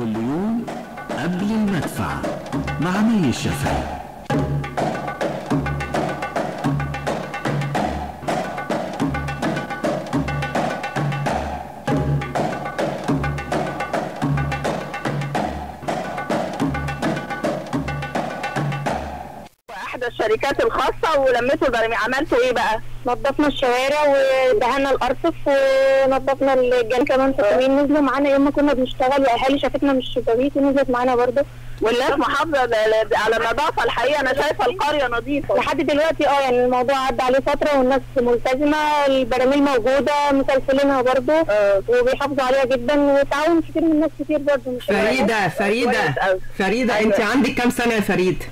كل يوم قبل المدفع مع مي الشافعي احدى الشركات الخاصه ولميتوا البراميل عملتوا ايه بقى؟ نظفنا الشوارع ودهنا الارصف ونظفنا الجان كمان تطوين نزلوا معانا يوم ما كنا بنشتغل واهالي شافتنا مش شبابيك ونزلت معانا برضه والناس محافظه ل- ل- على النظافه الحقيقه انا شايفه القريه نظيفه لحد دلوقتي اه يعني الموضوع عدى عليه فتره والناس ملتزمه البراميل موجوده مسلسلينها برضه وبيحافظوا عليها جدا وتعاون كتير من ناس كتير برضه مش فريدة فريدة كويس أوي. فريدة انت أيوة. عندك كام سنة يا فريد؟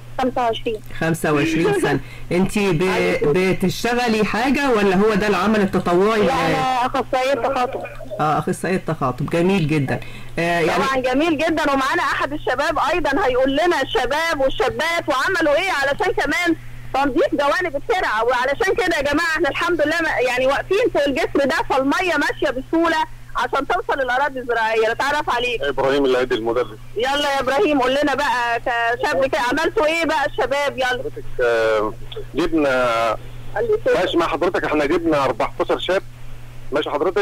25 25 سنة انت ب... بتشتغلي حاجة ولا هو ده العمل التطوعي لا انا اخصائيه تخاطب اه اخصائية تخاطب جميل جدا آه يعني طبعا جميل جدا ومعانا احد الشباب ايضا هيقول لنا الشباب والشابات وعملوا ايه علشان كمان تنظيف جوانب الترعه وعلشان كده يا جماعه احنا الحمد لله ما- يعني واقفين في الجسر ده فالميه ماشيه بسهوله عشان توصل للاراضي الزراعيه نتعرف عليك ابراهيم العيد المدرس يلا يا ابراهيم قول لنا بقى كشاب كده عملتوا ايه بقى الشباب يلا حضرتك آه، جبنا ماشي مع حضرتك احنا جبنا 14 شاب ماشي حضرتك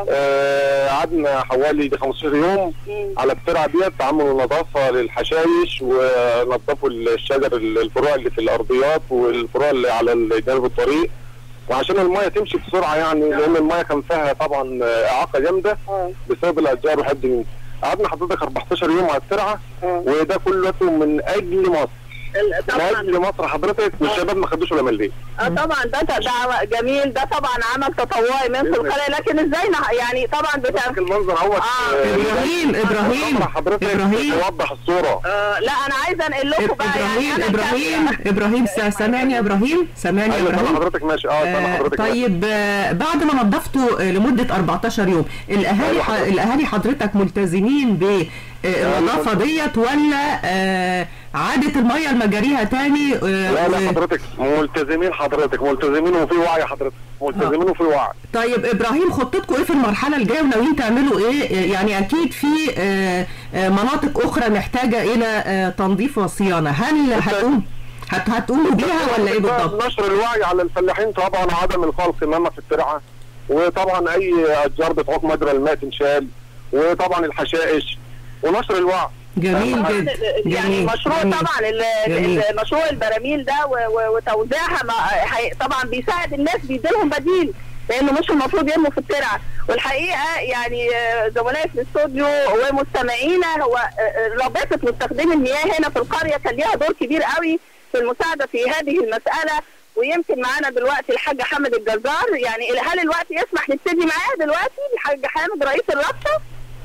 آه، قعدنا حوالي 15 يوم على الترعه ديت عملوا نظافه للحشائش ونظفوا الشجر الفروع اللي في الارضيات والفروع اللي على جانب الطريق وعشان المايه تمشي بسرعه يعني لان المايه كان فيها طبعا آه، اعاقه جامده بسبب الاشجار وحد من قعدنا حضرتك 14 يوم على الترعه وده كله من اجل مصر ال- من طبعا اجل مصر حضرتك والشباب ما خدوش ولا مليم اه طبعا ده ده جميل ده طبعا عمل تطوعي من في القريه لكن ازاي نح- يعني طبعا بتاع المنظر اهوت آه. آه، إبراهيم، إبراهيم، حضرتك إبراهيم. توضح الصوره آه لا انا عايزه انقل لكم بقى ابراهيم يعني أنا ابراهيم كافية. ابراهيم س- سامعني يا ابراهيم سامعني يا ايوه سامع ابراهيم حضرتك ماشي اه سامع آه، حضرتك ماشي. طيب آه، بعد ما نظفتوا آه، لمدة 14 يوم الاهالي أيوة ح- حضرتك. الاهالي حضرتك ملتزمين بالنظافة ديت ولا آه، عادت المية لمجاريها تاني آه، لا لا و- حضرتك ملتزمين حضرتك ملتزمين وفي وعي حضرتك ملتزمين وفي وعي طيب ابراهيم خطتكم ايه في المرحله الجايه وناويين تعملوا ايه يعني اكيد في آه، آه، مناطق اخرى محتاجه الى آه، تنظيف وصيانه هل هتقوم هت هتقوموا بيها ولا ايه بالضبط نشر الوعي على الفلاحين طبعا وعدم الخلق امامها في الترعه وطبعا اي اشجار بتعوق مجرى الماء تنشال وطبعا الحشائش ونشر الوعي جميل جدا يعني جميل مشروع جميل. طبعا ال- جميل. ال- مشروع البراميل ده و- و- وتوزيعها ما- هي- طبعا بيساعد الناس بيديلهم بديل لانه مش المفروض يرموا في الترعه والحقيقه يعني آه، زملائي في الاستوديو ومستمعينا هو آه، رابطه مستخدمي المياه هنا في القريه كان ليها دور كبير قوي في المساعده في هذه المساله ويمكن معانا دلوقتي الحاج حامد الجزار يعني هل الوقت يسمح نبتدي معاه دلوقتي الحاج حامد رئيس الرابطه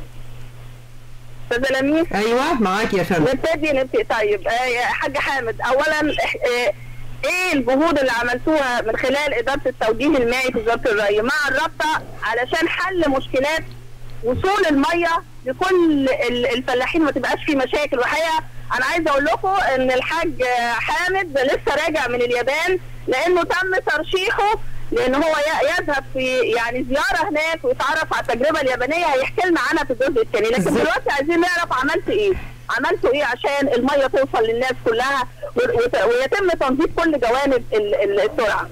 استاذ لميس ايوه معاك يا فندم نبتدي نبتدي طيب آه يا حاج حامد اولا إح- آه ايه الجهود اللي عملتوها من خلال اداره التوجيه المائي في وزاره الري مع الرابطه علشان حل مشكلات وصول الميه لكل ال- الفلاحين ما تبقاش في مشاكل وحقيقه انا عايزه اقول لكم ان الحاج آه، حامد لسه راجع من اليابان لانه تم ترشيحه لان هو ي- يذهب في يعني زياره هناك ويتعرف على التجربه اليابانيه هيحكي لنا عنها في الجزء الثاني لكن إزاي؟ دلوقتي عايزين نعرف عملت ايه عملتوا ايه عشان الميه توصل للناس كلها و- وت- ويتم تنظيف كل جوانب ال- ال- الترعه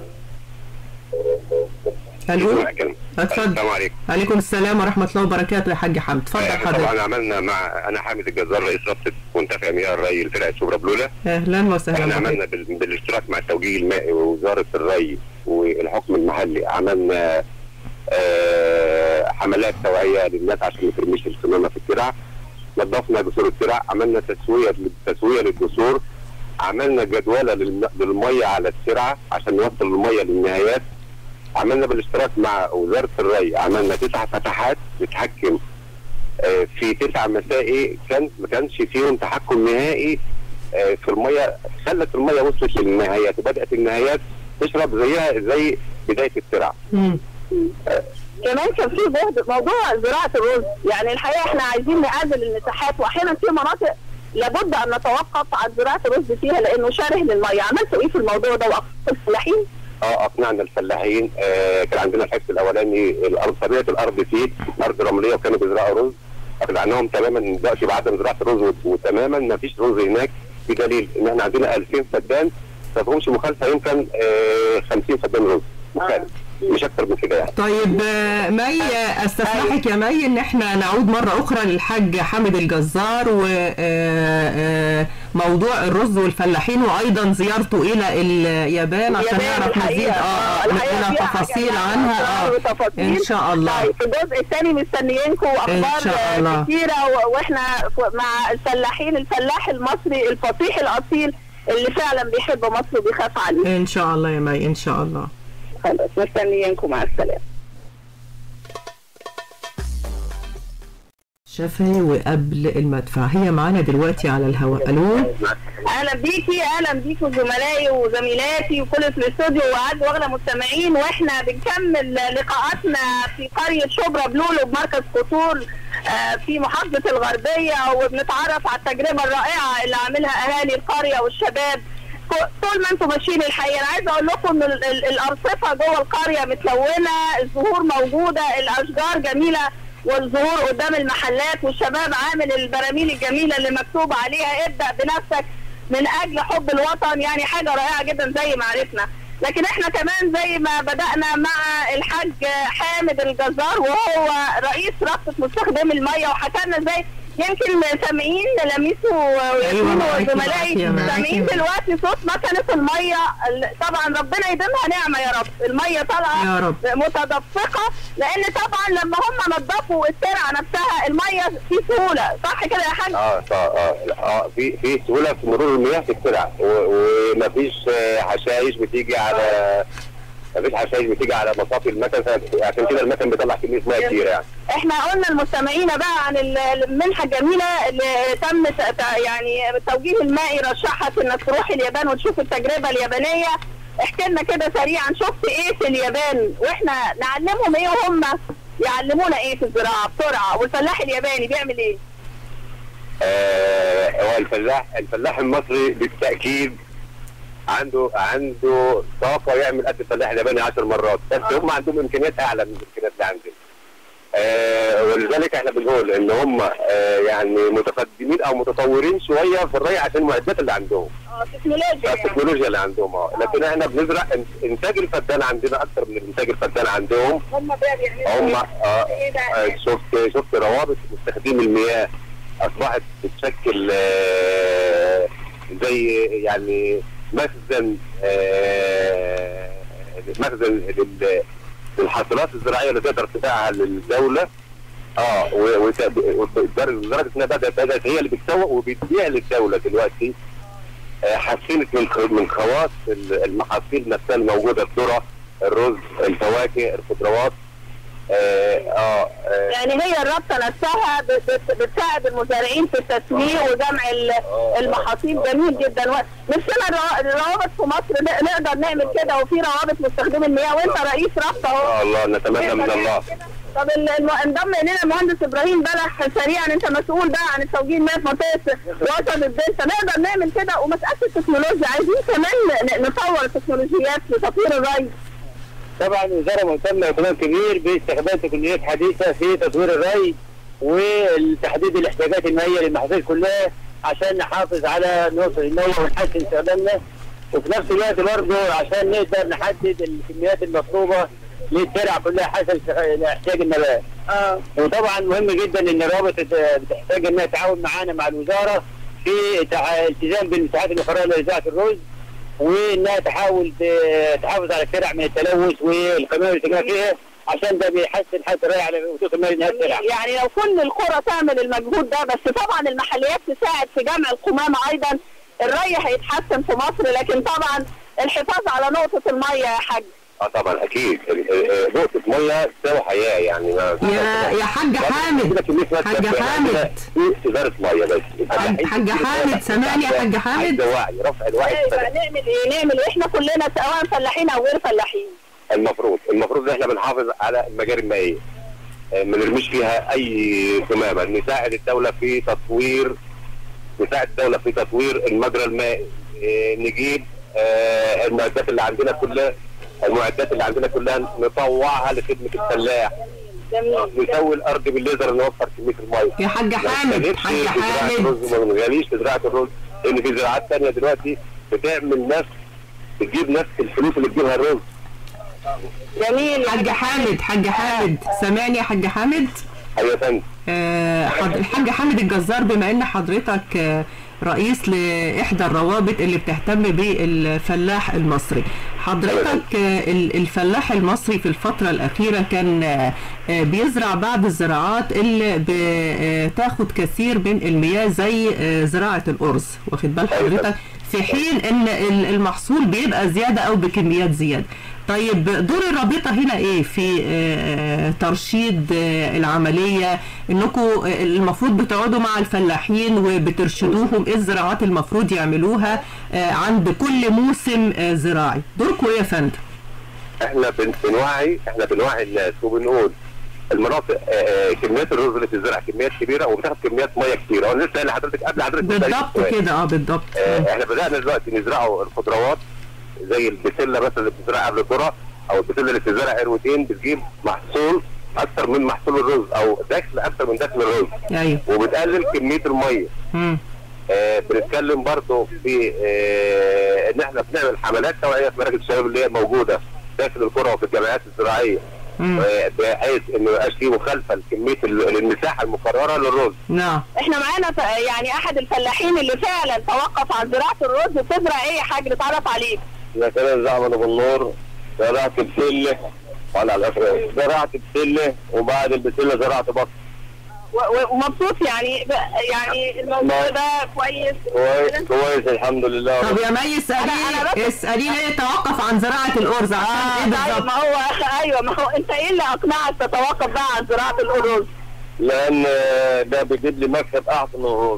الو السلام اتفضل عليكم عليكم السلام ورحمه الله وبركاته يا حاج حمد اتفضل احنا حضرتك طبعا عملنا مع انا حامد الجزار رئيس رابطه منتفع مياه الري لفرقه شبرا بلوله اهلا احنا وسهلا عملنا بال... بالاشتراك مع التوجيه المائي ووزاره الري والحكم المحلي عملنا آه حملات توعيه للناس عشان ما ترميش القمامه في الترع نظفنا جسور الترع عملنا تسويه تسويه للجسور عملنا جدوله للم... للميه على الترعه عشان نوصل الميه للنهايات عملنا بالاشتراك مع وزاره الري عملنا تسع فتحات بتحكم آه، في تسع مسائي كان ما كانش فيهم تحكم نهائي آه، في الميه خلت الميه وصلت للنهايات وبدات النهايات تشرب زيها زي بدايه الترع مم. كمان كان في جهد موضوع زراعه الرز يعني الحقيقه احنا عايزين نعزل المساحات واحيانا في مناطق لابد ان نتوقف عن زراعه الرز فيها لانه شره للميه عملتوا ايه في الموضوع ده واقفتوا الفلاحين اه اقنعنا الفلاحين آه كان عندنا الحس الاولاني الارض طبيعه الارض فيه ارض رمليه وكانوا بيزرعوا رز اقنعناهم تماما ان دلوقتي بعد زراعه الرز وت- وتماما ما فيش رز هناك بدليل ان احنا عندنا 2000 فدان ما فيهمش مخالفه يمكن آه 50 فدان رز مخالف مش اكتر من كده يعني طيب آه، مي آه، استسمحك يا مي ان احنا نعود مرة اخرى للحاج حامد الجزار وموضوع الرز والفلاحين وايضا زيارته الى اليابان عشان اليابان نعرف مزيد الحقيقة، اه الحقيقة مننا فيها تفاصيل حاجات عنها اه وتفاصيل. ان شاء الله طيب في الجزء الثاني مستنيينكم اخبار شاء الله. آه، كتيره و- واحنا ف- مع الفلاحين الفلاح المصري الفصيح الاصيل اللي فعلا بيحب مصر وبيخاف عليه ان شاء الله يا مي ان شاء الله خلاص مستنيينكم مع السلامه شفا وقبل المدفع هي معانا دلوقتي على الهواء الو اهلا بيكي اهلا بيكي زملائي وزميلاتي وكل في الاستوديو واعز واغلى مستمعين واحنا بنكمل لقاءاتنا في قريه شبرا بلولو بمركز قصور آه، في محافظه الغربيه وبنتعرف على التجربه الرائعه اللي عاملها اهالي القريه والشباب ك- طول ما انتم ماشيين الحقيقه انا عايزه اقول لكم ان ال- ال- الارصفه جوه القريه متلونه الزهور موجوده الاشجار جميله والظهور قدام المحلات والشباب عامل البراميل الجميله اللي مكتوب عليها ابدا بنفسك من اجل حب الوطن يعني حاجه رائعه جدا زي ما عرفنا لكن احنا كمان زي ما بدانا مع الحاج حامد الجزار وهو رئيس رابطه مستخدمي الميه وحكى لنا ازاي يمكن سامعين لميسو وياسمين معاكي، وزملائي معاكي، معاكي. سامعين دلوقتي صوت مكنه الميه ال- طبعا ربنا يديمها نعمه يا رب الميه طالعه يا رب. متدفقه لان طبعا لما هم نظفوا الترعه نفسها الميه في سهوله صح كده يا حاج؟ اه اه اه, آه في في سهوله في مرور المياه في الترع و- ومفيش آه، حشائش بتيجي على مفيش حشائش بتيجي على مصافي المكن ف- عشان كده المكن بيطلع كميه ميه كتير يعني احنا قلنا لمستمعينا بقى عن ال- المنحه الجميله اللي تم ت- ت- يعني التوجيه المائي رشحك انك تروح اليابان وتشوف التجربه اليابانيه احكي لنا كده سريعا شفت ايه في اليابان واحنا نعلمهم ايه وهم يعلمونا ايه في الزراعه بسرعه والفلاح الياباني بيعمل ايه؟ آه، هو الفلاح الفلاح المصري بالتاكيد عنده عنده طاقه يعمل قد الفلاح الياباني 10 مرات بس هم عندهم امكانيات اعلى من الامكانيات اللي عندنا آه ولذلك احنا بنقول ان هم آه يعني متقدمين او متطورين شويه في الري عشان المعدات اللي عندهم اه تكنولوجيا يعني التكنولوجيا اللي عندهم اه لكن احنا بنزرع إن- انتاج الفدان عندنا اكتر من انتاج الفدان عندهم هم بقى بيعملوا هم ايه؟ آه ايه ده؟ آه، شفت شفت روابط مستخدمي المياه اصبحت بتشكل آه، زي يعني مخزن آه، مخزن لل- للحاصلات الزراعيه اللي تقدر تبيعها للدوله اه و- وت- ودر- لدرجه انها بدات بدات هي اللي بتسوق وبتبيع للدوله دلوقتي آه، حسنت من خ- من خواص ال- المحاصيل نفسها الموجوده الذره الرز الفواكه الخضروات اه اه آه، يعني هي الرابطه نفسها بت- بت- بتساعد المزارعين في التسويق وجمع ال- المحاصيل جميل جدا و- نفسنا الروا- الروابط في مصر ن- نقدر نعمل كده وفي روابط مستخدمي المياه وانت رئيس رابطه ان اهو شاء الله نتمنى من الله طب ال- الم- انضم الينا المهندس ابراهيم بلح سريعا انت مسؤول بقى عن التوجيه المائي في منطقه وسط الدلتا نقدر نعمل كده ومساله التكنولوجيا عايزين كمان ن- نطور التكنولوجيات لتطوير الري طبعا الوزاره مهتمه اهتمام كبير باستخدام تقنيات حديثه في تطوير الري وتحديد الاحتياجات المائيه للمحاصيل كلها عشان نحافظ على نوصل الميه ونحسن استخدامنا وفي نفس الوقت برضه عشان نقدر نحدد الكميات المطلوبه للزرع كلها حسب احتياج النبات. اه وطبعا مهم جدا ان الرابط بتحتاج انها تعاون معانا مع الوزاره في تع- التزام بالمساحات المقرره لزراعه الرز وانها تحاول ت- تحافظ على الزرع من التلوث والقمامه اللي تجمع فيها عشان ده بيحسن حاله الري على وصول الماء لنهايه الزرع. يعني لو كل القرى تعمل المجهود ده بس طبعا المحليات تساعد في جمع القمامه ايضا الري هيتحسن في مصر لكن طبعا الحفاظ على نقطه الميه يا حاج اه طبعا اكيد ال- ال- نقطه ميه تساوي حياه يعني ما يا يا حاج حامد حاج حامد في اداره ميه بس حاج حامد، سامعني يا حاج حامد؟ عايزة وعي رفع الوعي ايوه السلام. نعمل ايه نعمل ايه احنا كلنا سواء فلاحين او غير فلاحين المفروض المفروض ان احنا بنحافظ على المجاري المائيه آه، ما نرميش فيها اي قمامه نساعد الدوله في تطوير نساعد الدوله في تطوير المجرى المائي آه، نجيب آه، المعدات اللي عندنا كلها المعدات اللي عندنا كلها نطوعها لخدمه الفلاح جميل نسوي الارض بالليزر نوفر كميه الميه يا حاج حامد ما حاج نغاليش في زراعة حامد الرز ما نغاليش في زراعه الرز لان في زراعات ثانيه دلوقتي بتعمل نفس بتجيب نفس الفلوس اللي بتجيبها الرز جميل حاج حامد حاج حامد سامعني يا حاج حامد ايوه يا فندم آه، حض- الحاج حامد الجزار بما ان حضرتك آه، رئيس لاحدى الروابط اللي بتهتم بالفلاح المصري حضرتك آه، ال- الفلاح المصري في الفترة الأخيرة كان آه، آه، بيزرع بعض الزراعات اللي بتاخد كثير من المياه زي آه، زراعة الأرز واخد بال حضرتك في حين ان ال- المحصول بيبقى زيادة او بكميات زيادة طيب دور الرابطة هنا ايه في آه، ترشيد آه، العملية انكم آه، المفروض بتقعدوا مع الفلاحين وبترشدوهم ايه الزراعات المفروض يعملوها آه، عند كل موسم آه، زراعي دوركم ايه يا فندم احنا بن- بنوعي احنا بنوعي الناس وبنقول المناطق آه، آه، كميات الرز اللي بتزرع كميات كبيره وبتاخد كميات ميه كتيره وانا لسه قايل لحضرتك قبل حضرتك ما تسألي بالضبط السؤال. كده اه بالضبط آه، احنا بدانا دلوقتي نزرعوا الخضروات زي البسله مثلا اللي بتزرع قبل الذره او البسله اللي بتزرع قروتين بتجيب محصول اكتر من محصول الرز او دخل اكتر من دخل الرز ايوه وبتقلل كميه الميه مم. آه بنتكلم برضه في آه ان احنا بنعمل حملات توعيه في مراكز الشباب اللي هي موجوده داخل القرى وفي الجمعيات الزراعيه مم. آه، بحيث ان ما يبقاش فيه مخالفه لكميه ال- المساحه المقرره للرز نعم احنا معانا ف- يعني احد الفلاحين اللي فعلا توقف عن زراعه الرز بتزرع ايه يا حاج نتعرف عليك مثلا زعمل ابو النور زرعت بسله وعلى على الافراد زرعت بسله وبعد البسله زرعت بصل و- و- ومبسوط يعني ب- يعني الموضوع ده كويس كويس كويس الحمد لله طب يا مي أنا- أنا اسأليه بس- اسأليه ليه توقف عن زراعة الأرز عشان ايه طيب بالظبط ما هو ايوه ما هو انت ايه اللي اقنعك تتوقف بقى عن زراعه الرز؟ لان ده بيجيب لي مكسب احسن من الرز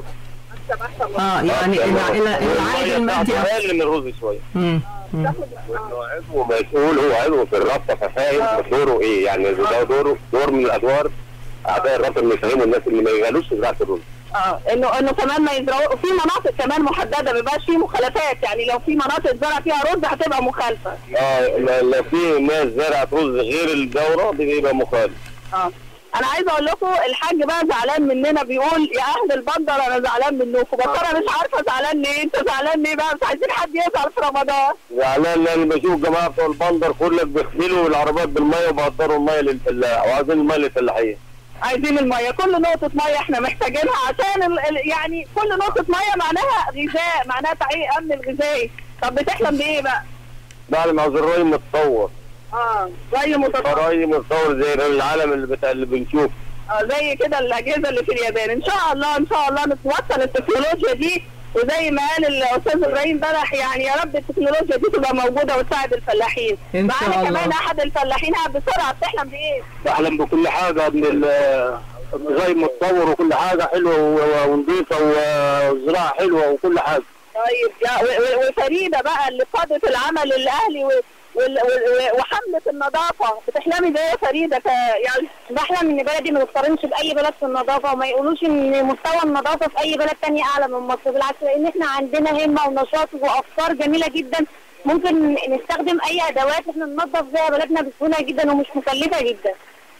اه يعني الع- الع- العائد المادي أكتر. اقل من الرز شويه مم. مم. وإنه عضو مسؤول هو عضو في الرابطه ففاهم دوره ايه يعني ده دوره دور من الادوار اعضاء الرابطه اللي يفهموا الناس اللي ما يغالوش في زراعه الرز اه انه انه كمان ما يزرعوا في مناطق كمان محدده ما يبقاش في مخالفات يعني لو في مناطق زرع فيها رز هتبقى مخالفه اه ل- لو في ناس زرعت رز غير الدوره بيبقى مخالف اه انا عايزه اقول لكم الحاج بقى زعلان مننا بيقول يا اهل البندر انا زعلان منكم بس انا مش عارفه زعلان ليه انت زعلان ليه بقى مش عايزين حد يزعل في رمضان زعلان لان بشوف الجماعه بتوع البندر كلك بيغسلوا العربيات بالميه وبيقدروا الميه للفلاح وعايزين الميه للفلاحين عايزين الميه كل نقطه ميه احنا محتاجينها عشان ال... ال- يعني كل نقطه ميه معناها غذاء معناها تحقيق امن الغذائي طب بتحلم بايه بقى؟ بعد عاوز الري متطور اه زي متطور ري متطور زي العالم اللي بتاع اللي بنشوفه آه، زي كده الاجهزه اللي في اليابان ان شاء الله ان شاء الله نتوصل التكنولوجيا دي وزي ما قال الاستاذ ابراهيم امبارح يعني يا رب التكنولوجيا دي تبقى موجوده وتساعد الالفلاحين إن شاء معانا الله. كمان احد الفلاحين قاعد بسرعه بتحلم بايه؟ بحلم بكل حاجه من ال- الري متطور وكل حاجه حلوه و- ونظيفه والزراعه حلوه وكل حاجه طيب يا و- و- وفريده بقى اللي قادت العمل الاهلي و- وال- وال- وحمله النظافه بتحلمي بايه يا فريده ك- يعني بحلم ان بلدي ما تقارنش باي بلد في النظافه وما يقولوش ان مستوى النظافه في اي بلد تاني اعلى من مصر بالعكس لان احنا عندنا همه ونشاط وافكار جميله جدا ممكن نستخدم اي ادوات احنا ننظف بيها بلدنا بسهوله جدا ومش مكلفه جدا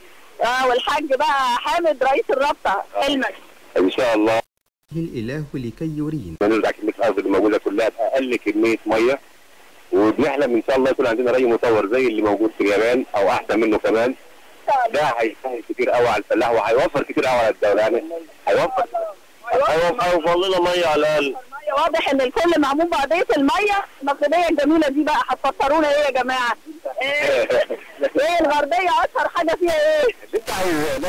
اه والحاج بقى حامد رئيس الرابطه حلمك ان شاء الله الإله لكي يرينا نرجع كميه الارض اللي موجوده كلها باقل كميه ميه وبنحلم ان شاء الله يكون عندنا ري مطور زي اللي موجود في اليابان او احسن منه كمان ده هيسهل كتير قوي على الفلاح وهيوفر كتير قوي على الدوله يعني هيوفر هيوفر هيوفر لنا ميه على الاقل المية واضح ان الكل معمول بقضيه الميه المغربيه الجميله دي بقى هتفطرونا ايه يا جماعه؟ ايه ايه الغربيه اشهر حاجه فيها ايه؟ انت عايز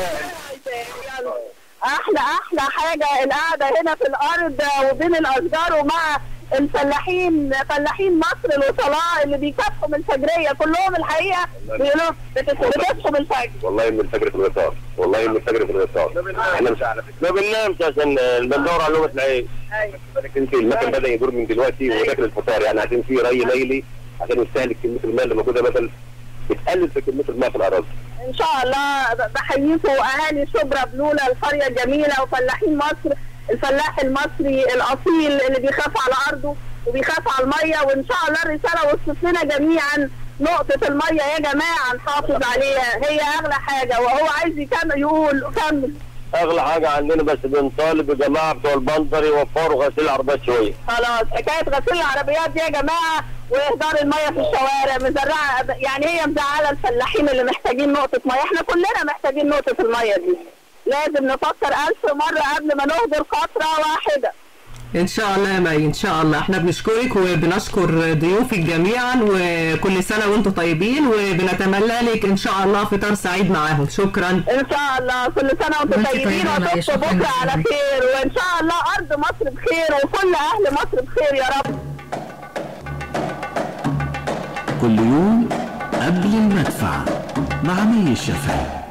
احلى احلى حاجه القعده هنا في الارض وبين الاشجار ومع الفلاحين فلاحين مصر الوصلاء اللي بيكافحوا من الفجريه كلهم الحقيقه بيقولوا بتس- بتصحوا من الفجر والله من الفجر في الغطاء والله من الفجر في الغطاء احنا مش على فكره ما بننامش عشان بندور على لقمه العيش بالك انت المكن بدا يدور من دلوقتي وداخل الفطار يعني عشان في ري ليلي عشان يستهلك كميه الماء اللي موجوده بدل بتقلل في كميه الماء في الاراضي ان شاء الله ب- بحييكم اهالي شبرا بلوله القريه الجميله وفلاحين مصر الفلاح المصري الاصيل اللي بيخاف على ارضه وبيخاف على الميه وان شاء الله الرساله وصلت لنا جميعا نقطة المية يا جماعة نحافظ عليها هي أغلى حاجة وهو عايز يكمل يقول كمل اغلى حاجه عندنا بس بنطالب الجماعه بتوع البندر يوفروا غسيل العربيات شويه خلاص حكاية غسيل العربيات دي يا جماعة وإهدار المية في الشوارع مزرعة يعني هي مزعلة الفلاحين اللي محتاجين نقطة مية احنا كلنا محتاجين نقطة المية دي لازم نفكر ألف مرة قبل ما نهدر قطرة واحدة ان شاء الله يا مي ان شاء الله احنا بنشكرك وبنشكر ضيوفك جميعا وكل سنه وانتم طيبين وبنتمنى لك ان شاء الله فطار سعيد معاهم شكرا ان شاء الله كل سنه وانتم وانت طيبين طيبة يا مي، واشوفكم شكراً بكره على جزيلاً. خير وان شاء الله ارض مصر بخير وكل اهل مصر بخير يا رب كل يوم قبل المدفع مع مي الشافعي